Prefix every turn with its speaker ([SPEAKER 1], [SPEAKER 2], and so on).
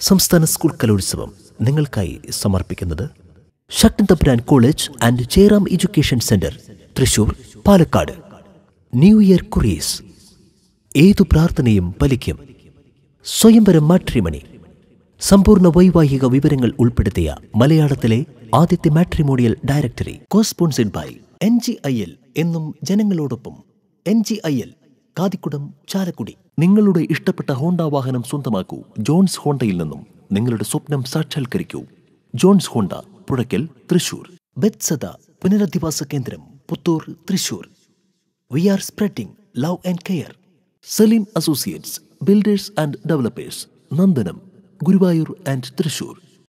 [SPEAKER 1] സംസ്ഥാന സ്കൂൾ കലോത്സവം നിങ്ങൾക്കായി സമർപ്പിക്കുന്നത് Sakthan Thampuran college and Jayaram education centre Thrissur Palakkad new year Kuries ഏതു പ്രാർത്ഥനയും ഫലിക്കും സ്വയംവരം മാട്രിമണി സമ്പൂർണ്ണ വൈവാഹിക വിവരങ്ങൾ ഉൾപ്പെടുത്തിയ മലയാളത്തിലെ ആദ്യത്തെ matrimonial directory cosponsored by N G I L എന്നും ജനങ്ങളോടൊപ്പം N G I L Kathikudam Chalakudy നിങ്ങളുടെ ഇഷ്ടപ്പെട്ട ഹോണ്ട വാഹനം സ്വന്തമാക്കൂ ജോൺസ് ഹോണ്ടയിൽ നിന്നും നിങ്ങളുടെ സ്വപ്നം സാക്ഷാത്കരിക്കൂ Johns Honda Puzhakkal Thrissur Bethesda പുനരധിവാസ കേന്ദ്രം Puthur Thrissur we are spreading love and care Saleem associates builders and developers Nandanam Guruvayur and Thrissur